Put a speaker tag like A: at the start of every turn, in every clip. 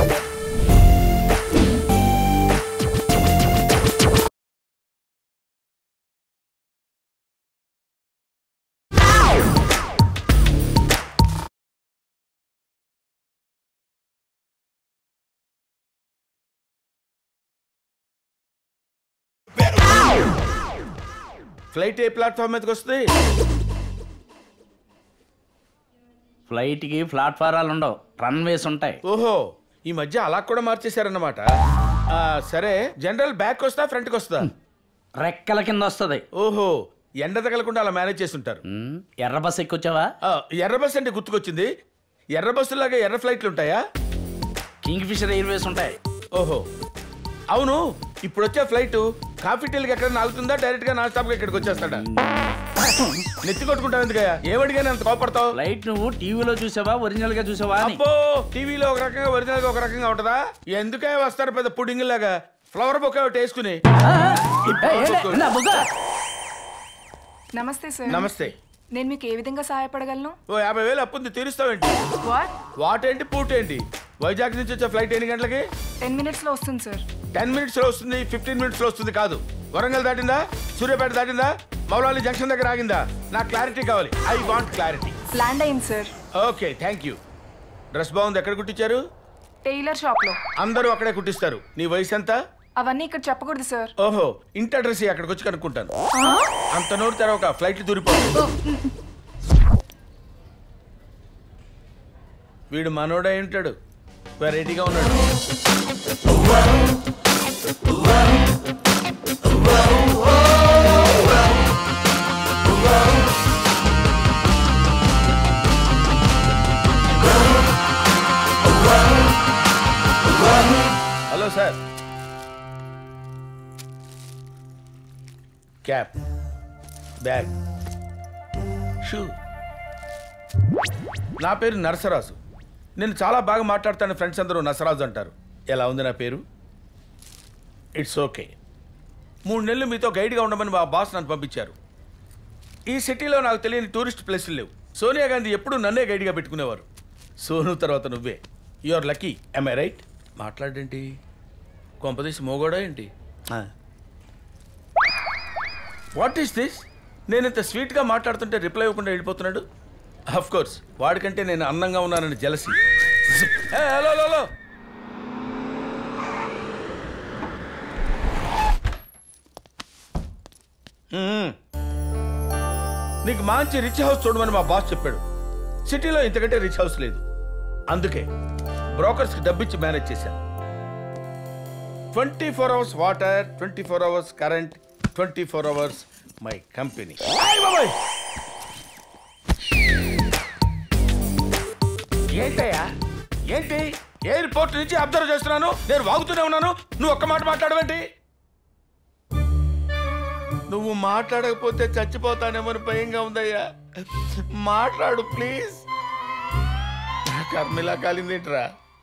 A: Flight ఏ platform మీదకి వస్తుంది
B: ఫ్లైట్కి ప్లాట్ఫారాలు ఉండవు రన్వేస్ ఉంటాయి
A: ఓహో ఈ మధ్య అలా కూడా మార్చేశారన్నమాట ఆ, సరే జనరల్ బ్యాక్ వస్తా ఫ్రంట్కి వస్తా
B: రెక్కల కింద వస్తుంది
A: ఓహో ఎండ తగలకుండా అలా మేనేజ్ చేస్తుంటారు
B: ఎర్ర బస్ ఎక్కొచ్చావా
A: ఆ, ఎర్ర బస్ అంటే గుర్తుకొచ్చింది ఎర్ర బస్సులాగా ఎర్ర ఫ్లైట్లు ఉంటాయా
B: కింగ్ ఫిషర్ ఎయిర్వేస్ ఉంటాయి
A: ఓహో అవును ఇప్పుడు వచ్చే ఫ్లైట్ కాఫీ టీలకి ఎక్కడ ఆగుతుందా డైరెక్ట్ గా నాన్ స్టాప్ గా ఇక్కడికి వచ్చేస్తాడా నెత్తి కొట్టుకుంటావు ఎందుకయ్యా ఏమడిగానే అంత కోపడతావు
B: ఫ్లైట్ నువ్వు టీవీలో చూసావా ఒరిజినల్ గా చూసావా అని
A: అబ్బో టీవీలో ఒక రకంగా ఒరిజినల్ గా ఒక రకంగా ఉంటదా ఎందుకే వస్తారు పెద్ద పుడింగ్ లాగా ఫ్లవర్ బొక్క ఒకటి వేసుకుని
B: ఏయ్, ఏంటి? నా బుగ్గ.
C: నమస్తే సార్
A: నమస్తే
C: నేను మీకు ఏ విధంగా సహాయపడగలను
A: ఓ యాభై వేలు అప్పుంది తీరుస్తావేంటి
C: వాట్
A: వాట్ ఏంటి పూట ఏంటి వైజాగ్ నుంచి వచ్చే ఫ్లైట్ ఎన్ని గంటలకి
C: టెన్ మినిట్స్ లో వస్తుంది సార్
A: టెన్ మినిట్స్ లో వస్తుంది ఫిఫ్టీన్ మినిట్స్ లో వస్తుంది కాదు వరంగల్ దాటిందా సూర్యాపేట దాటిందా మౌలాలి జంక్షన్ దగ్గర ఆగిందా నాకు క్లారిటీ కావాలి ఐ వాంట్ క్లారిటీ
C: ల్యాండ్ అయింది sir
A: okay thank you dress బాగుంది ఎక్కడ కుట్టించారు
C: టైలర్ షాప్ లో
A: అందరూ అక్కడే కుట్టిస్తారు నీ వయసు ఎంత
C: అవన్నీ ఇక్కడ చెప్పకూడదు సార్
A: ఓహో ఇంటి అడ్రస్ ఇయ్యి, అక్కడికి వచ్చి కనుక్కుంటాను అంత నోరు తెరవక ఫ్లైట్ దూరిపోతుంది వీడు మనోడై ఉంటాడు వెరైటీగా ఉన్నాడు hello sir cap bag shoe నా పేరు నరసరాజు నేను చాలా బాగా మాట్లాడతాను ఫ్రెండ్స్ అందరూ నరసరాజు అంటారు ఎలా ఉంది నా పేరు ఇట్స్ ఓకే మూడు నెలలు మీతో గైడ్గా ఉండమని మా బాస్ నన్ను పంపించారు ఈ సిటీలో నాకు తెలియని టూరిస్ట్ ప్లేసులు లేవు సోనియా గాంధీ ఎప్పుడూ నన్నే గైడ్గా పెట్టుకునేవారు సోను తర్వాత నువ్వే యువర్ లక్కీ ఐ రైట్ మాట్లాడేంటి కొంపదీసి మోగోడా ఏంటి వాట్ ఈస్ దిస్ నేను ఇంత స్వీట్గా మాట్లాడుతుంటే రిప్లై ఇవ్వకుండా వెళ్ళిపోతున్నాడు అఫ్ కోర్స్ వాడికంటే నేను అందంగా ఉన్నానని జలసి హలో హలో నీకు మంచి రిచ్ హౌస్ చూడమని మా బాస్ చెప్పాడు సిటీలో ఇంతకంటే రిచ్ హౌస్ లేదు అందుకే బ్రోకర్స్కి డబ్బిచ్చి మేనేజ్ చేశాను twenty four hours water twenty four hours current twenty four hours my company ఏంటయ్యా ఏంటి ఎయిర్పోర్ట్ నుంచి అబ్జర్వ్ చేస్తున్నాను నేను వాగుతూనే ఉన్నాను నువ్వు ఒక్క మాట మాట్లాడవేంటి నువ్వు మాట్లాడకపోతే చచ్చిపోతానేమని భయంగా ఉందయ్యా మాట్లాడు ప్లీజ్ నా కర్మిలా కాలిందేంట్రా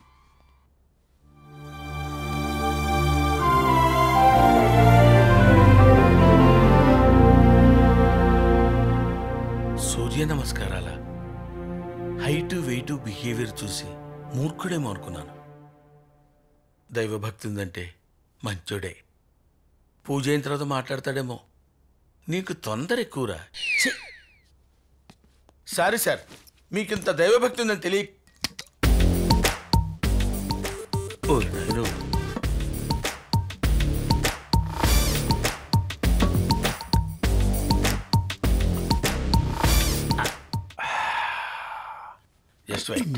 A: సూర్య నమస్కారాల హైటు వెయిటు బిహేవియర్ చూసి మూర్ఖుడేమో అనుకున్నాను దైవభక్తి ఉందంటే మంచోడే పూజ అయిన తర్వాత మాట్లాడతాడేమో నీకు తొందర ఎక్కువరా ఛీ! సారీ సార్ మీకింత దైవభక్తి ఉందని తెలియ ఓ నాయనో. జస్ట్ వెయిట్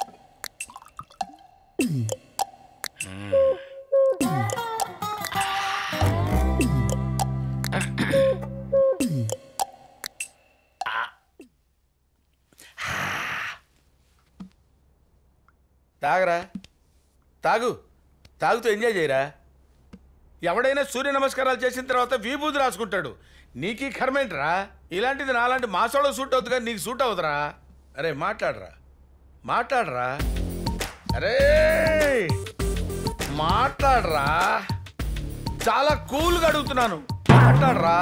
A: తాగరా తాగు తాగుతూ ఎంజాయ్ చేయరా ఎవడైనా సూర్య నమస్కారాలు చేసిన తర్వాత విభూతి రాసుకుంటాడు నీకీ కర్మేంట్రా ఇలాంటిది నాలాంటి మాసోళ్ళ సూట్ అవుతుంది కానీ నీకు సూట్ అవుతురా అరే మాట్లాడరా మాట్లాడరా అరే మాట్లాడరా చాలా కూల్గా అడుగుతున్నాను మాట్లాడరా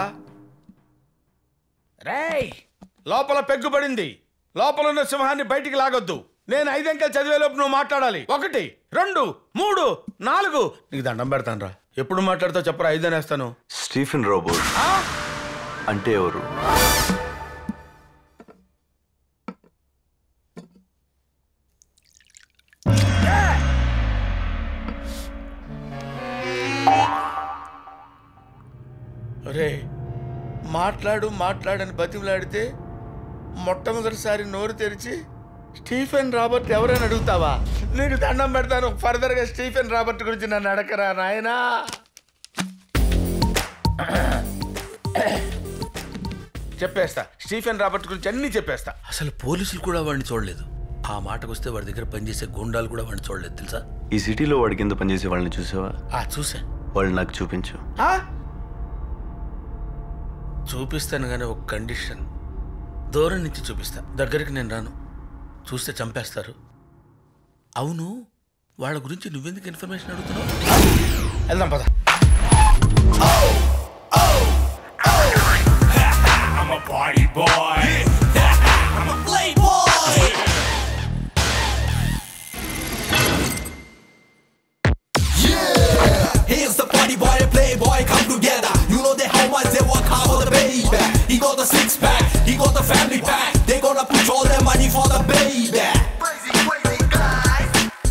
A: రేయ్ లోపల పెగ్గుపడింది లోపల ఉన్న సింహాన్ని బయటికి లాగొద్దు నేను ఐదు అంకెలు చదివేలోపు నువ్వు మాట్లాడాలి ఒకటి రెండు మూడు నాలుగు నీకు దండం పెడతాను రా ఎప్పుడు మాట్లాడతావు చెప్పరా ఐదు అనేస్తాను
D: స్టీఫెన్ రోబోట్
A: ఆ?
D: అంటే ఎవరు
A: ఒరే మాట్లాడు మాట్లాడని బతిమలాడితే మొట్టమొదటిసారి నోరు తెరిచి స్టీఫెన్ రాబర్ట్ ఎవరైనా అడుగుతావా నీకు దండం పెడతాను ఫర్దర్గా స్టీఫెన్ రాబర్ట్ గురించి నన్ను అడగరా నాయనా చెప్పేస్తా స్టీఫెన్ రాబర్ట్ గురించి అన్నీ చెప్పేస్తా అసలు పోలీసులు కూడా వాడిని చూడలేదు ఆ మాటకు వస్తే వాడి దగ్గర పనిచేసే గుండాలు కూడా వాడిని చూడలేదు తెలుసా
D: ఈ సిటీలో వాడి కింద పనిచేసే వాళ్ళని చూసావా
A: ఆ చూసా
D: వాళ్ళు నాకు చూపించు
A: ఆ? చూపిస్తాను కానీ ఒక కండిషన్ దూరం నుంచి చూపిస్తా దగ్గరికి నేను రాను చూస్తే చంపేస్తారు అవును వాళ్ళ గురించి నువ్వెందుకు ఇన్ఫర్మేషన్ అడుగుతున్నావు వెళ్దాం పద
E: I'm a party boy. I'm a playboy. Yeah, here's the party boy and playboy come together. You know they how much they work hard for the baby. He got the six pack, he got the family pack. They gonna put all their money for the baby. Crazy, crazy guys.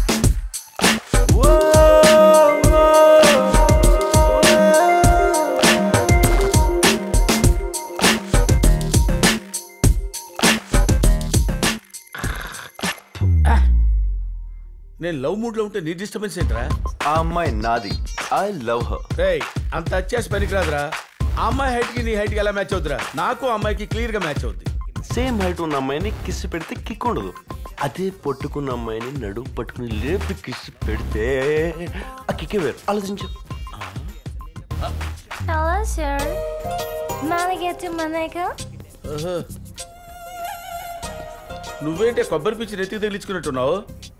A: నేను love మూడ్లో ఉంటే నీ disturbance ఏంట్రా
D: ఆ అమ్మాయి నాది I love her
A: రేయ్ అంత వచ్చేసి పనికిరాదురా ఆ అమ్మాయి హైట్కి నీ హైట్కి ఎలా మ్యాచ్ అవుతురా నాకు ఆ అమ్మాయికి క్లియర్గా మ్యాచ్ అవుద్ది
D: సేమ్ హైట్ ఉన్న అమ్మాయిని కిస్ పెడితే కిక్ ఉండదు అదే పట్టుకున్న అమ్మాయిని నడుము పట్టుకుని లేపి కిస్ పెడితే ఆ కిక్కే వేరు ఆలోచించు
F: Hello, sir. Manage Maneka?
A: ఓహో. నువ్వేంటే కొబ్బరి పిచ్చి నెత్తికి తగిలించుకున్నట్టున్నావు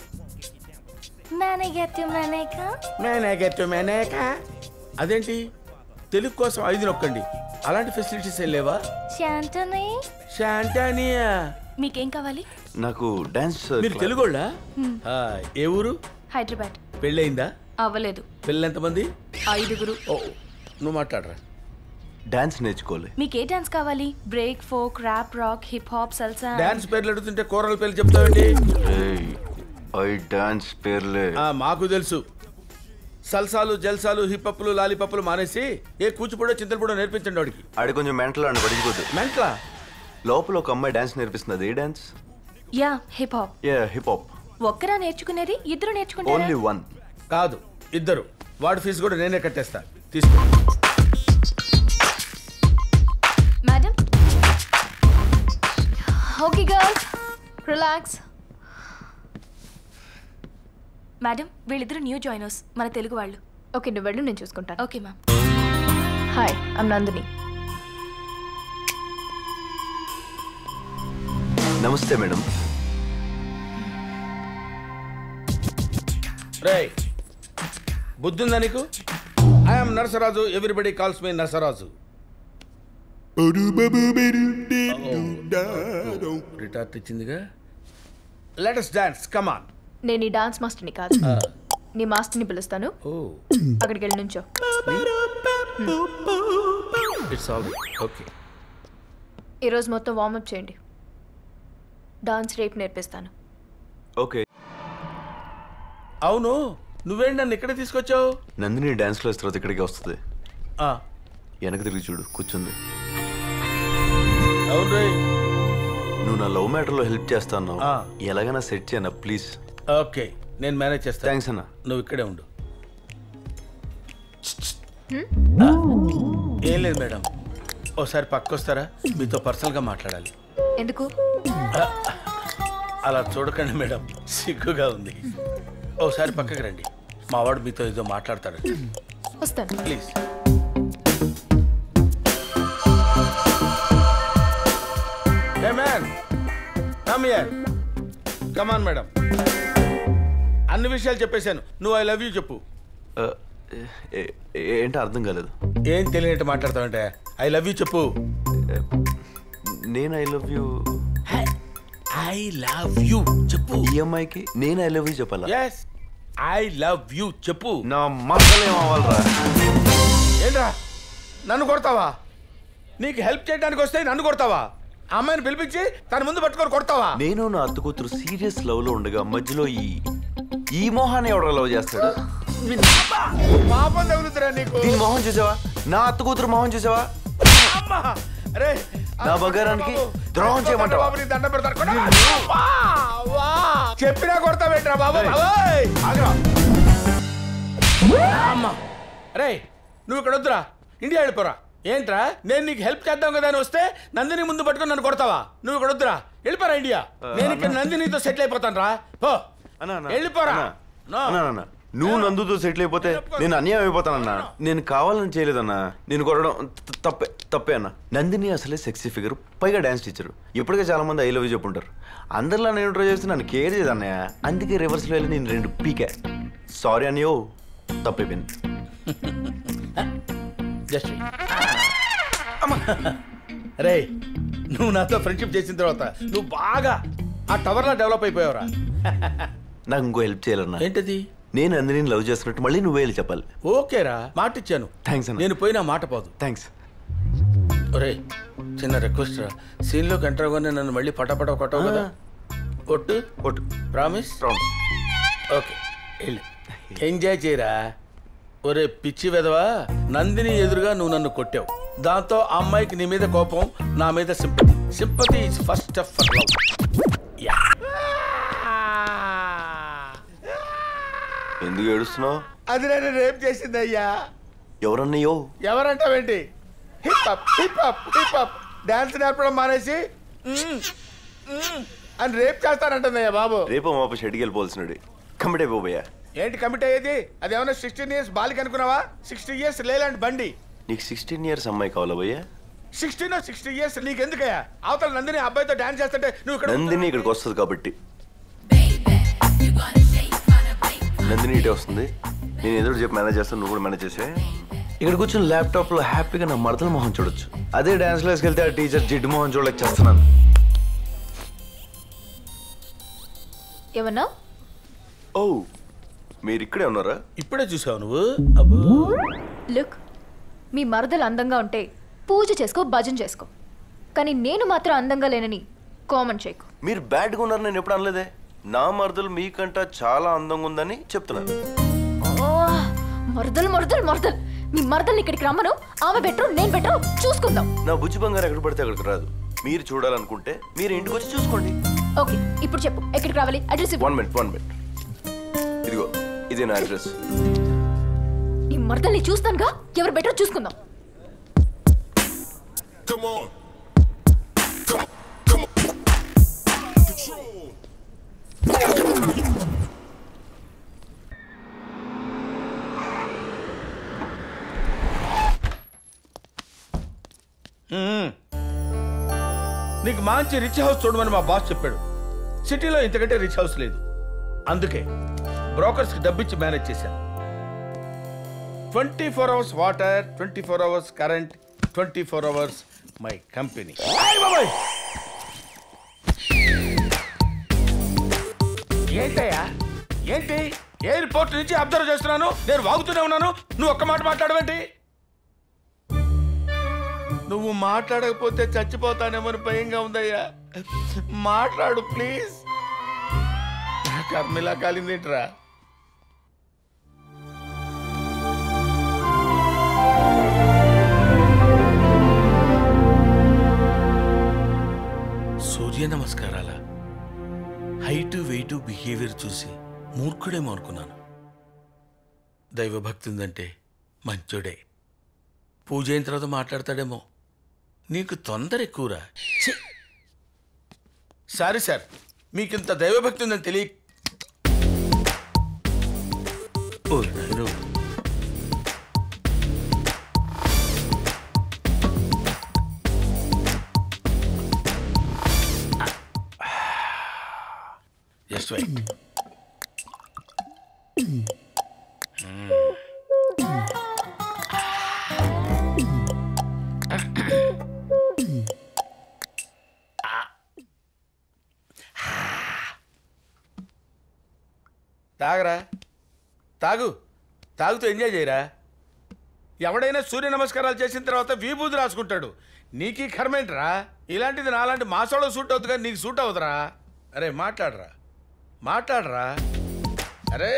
F: Manage Maneka?
A: మేనేగట్టు మేనేక అదేంటి తెలుగు కోసం ఐదు నొక్కండి అలాంటి ఫెసిలిటీస్ ఏం లేవా
F: Shantani?
A: శాంటానియా
C: మీకేం కావాలి
D: నాకు డాన్స్
A: మీరు తెలుగోళ్ళా ఆ, ఏ ఊరు
C: హైదరాబాద్
A: పెళ్ళయిందా
C: అవ్వలేదు
A: పిల్లలు ఎంతమంది
C: ఐదుగురు
A: ఓ నువ్వు మాట్లాడరా
D: డాన్స్ నేర్చుకోవాలి
C: మీకు ఏ డాన్స్ కావాలి break folk rap rock hip hop salsa
A: dance పేర్లు అడుగుతుంటే కూరల పేర్లు చెప్తావండి
D: ఐ డాన్స్ పేర్లే
A: ఆ, మాకు తెలుసు సల్సాలు జల్సాలు హిప్పప్పులు లాలిపప్పులు మానేసి ఏ కూచిపూడో చింతలపూడో నేర్పించండి వాడికి
D: ఆడి కొంచెం మెంటల్ అని పడించుకోద్దు
A: మెంట్లా
D: లోపల ఒక అమ్మాయి డాన్స్ నేర్పిస్తుంది అది ఏ డాన్స్
C: యా హిప్ హాప్
D: యా హిప్ హాప్
C: ఒక్కరా నేర్చుకునేది ఇద్దరు నేర్చుకుంటారా
D: ఓన్లీ వన్
A: కాదు ఇద్దరు వాడి ఫీజు కూడా నేనే కట్టేస్తా తీసుకో
C: madam okay girls relax madam వీళ్ళిద్దరు న్యూ జాయినర్స్ మన తెలుగు వాళ్ళు
G: ఓకే నువ్వు వెళ్ళు నేను చూసుకుంటాను
C: okay ma'am
G: hi I'm Nandini
D: నమస్తే మేడం
A: రే బుద్ధుందా నీకు I'm Narasaraju everybody calls me Narasaraju retort ఇచ్చిందిగా లెటస్ డాన్స్ కమాన్
G: నేను ఈ డాన్స్ మాస్టర్ని కాదు నీ మాస్టర్ని పిలుస్తాను
A: ఓ
G: అక్కడికి వెళ్ళి నుంచో
A: ఇట్స్ ఆల్ ఓకే
G: ఈరోజు మొత్తం వార్మప్ చేయండి డాన్స్ రేపు నేర్పిస్తాను
D: ఓకే
A: అవును నువ్వేంటి నన్ను ఇక్కడ తీసుకొచ్చావు
D: నందిని డాన్స్ క్లాస్ తర్వాత ఇక్కడికి వస్తుంది
A: ఆ,
D: వెనక తిరిగి చూడు కూర్చుంది
A: అవును రే
D: నువ్వు నా లవ్ మ్యాటర్లో హెల్ప్ చేస్తా అన్నావు
A: ఆ.
D: ఎలాగైనా సెట్ చేయనా ప్లీజ్
A: ఓకే నేను మేనేజ్ చేస్తాను
D: థ్యాంక్స్ అన్న
A: నువ్వు ఇక్కడే ఉండు ఆ, ఏం లేదు మేడం ఓసారి పక్కొస్తారా మీతో పర్సనల్గా మాట్లాడాలి
G: ఎందుకు
A: అలా చూడకండి మేడం సిగ్గుగా ఉంది ఓసారి పక్కకి రండి మావాడు మీతో ఏదో మాట్లాడతాడు
G: వస్తాను
A: please hey man come here come on madam అన్ని విషయాలు చెప్పేశాను నువ్వు ఐ లవ్ యూ చెప్పు
D: ఆ, ఏ- ఏ- ఏంటో అర్థం కాలేదు
A: ఏం తెలియనట్టు మాట్లాడతావంటే ఐ లవ్ యూ చెప్పు
D: నేను I love you
A: I love you చెప్పు
D: ఈ అమ్మాయికి నేను ఐ లవ్ యూ చెప్పాలా
A: ఎస్ ఐ లవ్ యూ చెప్పు
D: నా మక్కలేం అవ్వాలరా
A: ఏంట్రా నన్ను కొడతావా నీకు హెల్ప్ చేయడానికి వస్తే నన్ను కొడతావా ఆ అమ్మాయిని పిలిపించి తన ముందు పట్టుకొని కొడతావా
D: నేను నా అత్త కూతురు సీరియస్ లవ్ లో ఉండగా మధ్యలో ఈ ఈ మొహాన్ని ఎవడో లవ్ చేస్తాడు
A: పాపం తగులుతురా నీకు
D: దీని మొహం చూసావా నా అత్త కూతురు మొహం చూసావా
A: అమ్మా! అరే
D: నా బంగారానికి ద్రోహం చేయమంటావా?
A: బాబు, నీ దండం పెడతాను. కొట్టు. వా! వా! చెప్పినా కొడతావేంట్రా బాబు ఓయ్! ఆగ్రా. అమ్మా రే నువ్వు ఇక్కడ వద్దురా ఇండియా వెళ్ళిపోరా ఏంట్రా నేను నీకు హెల్ప్ చేద్దాం కదా అని వస్తే నందిని ముందు పట్టుకొని నన్ను కొడతావా నువ్వు ఇక్కడ వద్దురా వెళ్ళిపోరా ఇండియా నేను ఇక్కడ నందినితో సెటిల్ అయిపోతాను రా పో
D: అన్నా, అన్నా,
A: వెళ్ళిపోరా
D: అన్నా,
A: నో.
D: అన్నా, అన్నా, నువ్వు నందుతో సెటిల్ అయిపోతే నేను అన్యాయం అయిపోతానన్నా నేను కావాలని చేయలేదన్నా నేను కొట్టడం త- తప్పే తప్పే అన్న నందిని అసలే సెక్సీ ఫిగర్ పైగా డాన్స్ టీచర్ ఇప్పటికే చాలా మంది ఐ లవ్ చెప్పుంటారు అందరిలా నేను ట్రై చేస్తే నన్ను కేర్ చేయదన్నయ్య అందుకే రివర్స్లో వెళ్ళి నేను రెండు పీకే సారీ అన్నయో తప్పైపోయింది
A: జస్ట్ రే నువ్వు నాతో ఫ్రెండ్షిప్ చేసిన తర్వాత నువ్వు బాగా ఆ టవర్లా డెవలప్ అయిపోయావురా
D: నాకు ఇంకో హెల్ప్ చేయాలన్నా
A: ఏంటది
D: నేను నందిని లవ్ చేస్తున్నట్టు మళ్ళీ నువ్వే వెళ్ళి చెప్పాలి
A: ఓకేరా మాట ఇచ్చాను
D: Thanks అన్న.
A: నేను పోయినా మాట పోదు
D: థ్యాంక్స్
A: ఒరే చిన్న రిక్వెస్ట్ రా సీన్లోకి ఎంటర్ అవ్వగానే నన్ను మళ్ళీ పటపట కొట్టవు కదా ఒట్టు
D: ఒట్టు
A: ప్రామిస్
D: ప్రామిస్
A: ఓకే వెళ్ళు ఎంజాయ్ చేయరా ఒరే పిచ్చి వెదవా నందిని ఎదురుగా నువ్వు నన్ను కొట్టావు దాంతో ఆ అమ్మాయికి నీ మీద కోపం నా మీద sympathy sympathy is first of love యా
D: ఎందుకు ఏడుస్తున్నావు
A: అది నేను రేప్ చేసింది అయ్యా
D: ఎవరన్నయ్యో
A: ఎవరంటావేంటి hip up hip up hip up dance నేర్పడం మానేసి మ్మ్, మ్మ్ అని రేప్ చేస్తానంటుందయ్యా బాబు
D: రేపు మాప షెడ్కి వెళ్ళిపోవాల్సినడు కమిటీ అయిపోయా
A: ఏంటి కమిట్ అయ్యేది అది ఏమన్నా సిక్స్టీన్ ఇయర్స్ బాలిక అనుకున్నావా సిక్స్టీ ఇయర్స్ లేలాంటి బండి
D: నీకు సిక్స్టీన్ ఇయర్స్ అమ్మాయి కావాలా భయ్యా
A: సిక్స్టీన్ సిక్స్టీ ఇయర్స్ నీకు ఎందుకయ్యా అవతల నందిని ఆ అబ్బాయితో డాన్స్ చేస్తుంటే నువ్వు ఇక్కడ
D: నందిని ఇక్కడికి వస్తుంది కాబట్టి నందిని ఇటే వస్తుంది నేను ఎదురు చెప్పి మేనేజ్ చేస్తాను నువ్వు కూడా మేనేజ్ చేసే ఇక్కడ కూర్చొని ల్యాప్టాప్ లో హ్యాపీగా నా మడతల మొహం చూడొచ్చు అదే డాన్స్ క్లాస్కి వెళ్తే ఆ టీచర్ జిడ్డు మొహం చూడలేక చేస్తున్నాను
G: ఏమన్నా
D: ఓ మీరు ఇక్కడే ఉన్నారా
A: ఇప్పుడే చూసావు నువ్వు అబ్బో
G: లుక్ మీ మరదలు అందంగా ఉంటే పూజ చేసుకో భజన చేసుకో కానీ నేను మాత్రం అందంగా లేనని కామెంట్ చేయకు
D: మీరు బ్యాడ్గా ఉన్నారు నేను ఎప్పుడు అనలేదే నా మరదలు మీకంట చాలా అందంగా ఉందని చెప్తున్నాను
G: ఓ, మరదలు మరదలు మరదలు మీ మరదల్ని ఇక్కడికి రమ్మను ఆమె బెటర్ నేను బెటర్ చూసుకుందాం
D: నా బుజ్జి బంగారు ఎక్కడ పడితే అక్కడికి రాదు మీరు చూడాలనుకుంటే మీరు ఇంటికి వచ్చి చూసుకోండి
G: ఓకే ఇప్పుడు చెప్పు ఎక్కడికి రావాలి అడ్రస్ ఇవ్వు
D: వన్ మినిట్ వన్ మినిట్ ఇదిగో ఇది నా అడ్రస్
G: నీ మరదల్ని చూస్తానుగా ఎవరు బెటర్ చూసుకుందాం
E: Come on. Come, come on. Control.
A: నీకు మంచి రిచ్ హౌస్ చూడమని మా బాస్ చెప్పాడు సిటీలో ఇంతకంటే రిచ్ హౌస్ లేదు అందుకే బ్రోకర్స్కి డబ్బిచ్చి మేనేజ్ చేశాను twenty four hours water twenty four hours current twenty four hours my company ఏంటయ్యా ఏంటి ఎయిర్పోర్ట్ నుంచి అబ్జర్వ్ చేస్తున్నాను నేను వాగుతూనే ఉన్నాను నువ్వు ఒక్క మాట మాట్లాడవేంటి నువ్వు మాట్లాడకపోతే చచ్చిపోతానేమని భయంగా ఉందయ్యా మాట్లాడు ప్లీజ్ నా కర్మిలా కాలిందేంట్రా సూర్య నమస్కారాల హైటు వెయిటు బిహేవియర్ చూసి మూర్ఖుడేమో అనుకున్నాను దైవభక్తి ఉందంటే మంచోడే పూజ అయిన తర్వాత మాట్లాడతాడేమో నీకు తొందర ఎక్కువరా ఛీ! సారీ సార్ మీకింత దైవభక్తి ఉందని తెలియ ఓ నాయనో. జస్ట్ వెయిట్ తాగు తాగుతూ ఎంజాయ్ చేయరా ఎవడైనా సూర్య నమస్కారాలు చేసిన తర్వాత విభూతి రాసుకుంటాడు నీకీ కర్మేంట్రా ఇలాంటిది నాలాంటి మాసోళ్ళ సూట్ అవుతుంది కానీ నీకు సూట్ అవుతురా అరే మాట్లాడరా మాట్లాడరా అరే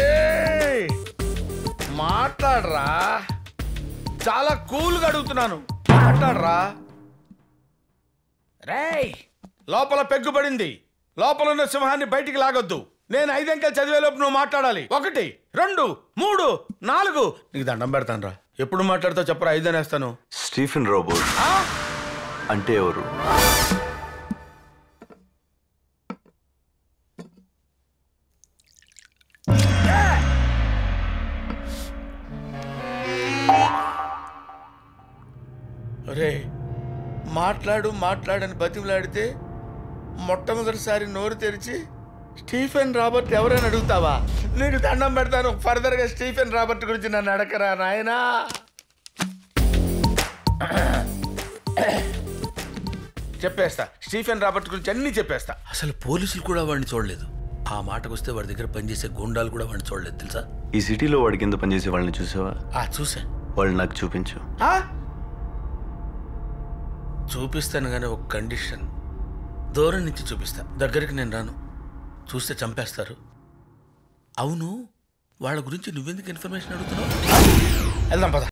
A: మాట్లాడరా చాలా కూల్గా అడుగుతున్నాను మాట్లాడరా రేయ్ లోపల పెగ్గుపడింది లోపల ఉన్న సింహాన్ని బయటికి లాగొద్దు నేను ఐదంకెలు చదివేలోపు నువ్వు మాట్లాడాలి ఒకటి రెండు మూడు నాలుగు నీకు దండం పెడతాను రా ఎప్పుడు మాట్లాడతావు చెప్పరా ఐదనేస్తాను
D: స్టీఫెన్ రోబోట్ అంటే ఎవరు
A: రే మాట్లాడు మాట్లాడని బతిమలాడితే మొట్టమొదటిసారి నోరు తెరిచి స్టీఫెన్ రాబర్ట్ ఎవరైనా అడుగుతావా నీకు దండం పెడతాను ఫర్దర్గా స్టీఫెన్ రాబర్ట్ గురించి నన్ను అడగరా నాయనా చెప్పేస్తా స్టీఫెన్ రాబర్ట్ గురించి అన్నీ చెప్పేస్తా అసలు పోలీసులు కూడా వాడిని చూడలేదు ఆ మాటకు వస్తే వాడి దగ్గర పనిచేసే గుండాలు కూడా వాడిని చూడలేదు తెలుసా
D: ఈ సిటీలో వాడి కింద పనిచేసే వాళ్ళని చూసావా
A: ఆ చూసా
D: వాళ్ళు నాకు చూపించు
A: ఆ? చూపిస్తాను కానీ ఒక కండిషన్ దూరం నుంచి చూపిస్తా దగ్గరికి నేను రాను చూస్తే చంపేస్తారు అవును వాళ్ళ గురించి నువ్వెందుకు ఇన్ఫర్మేషన్ అడుగుతున్నావు వెళ్దాం పద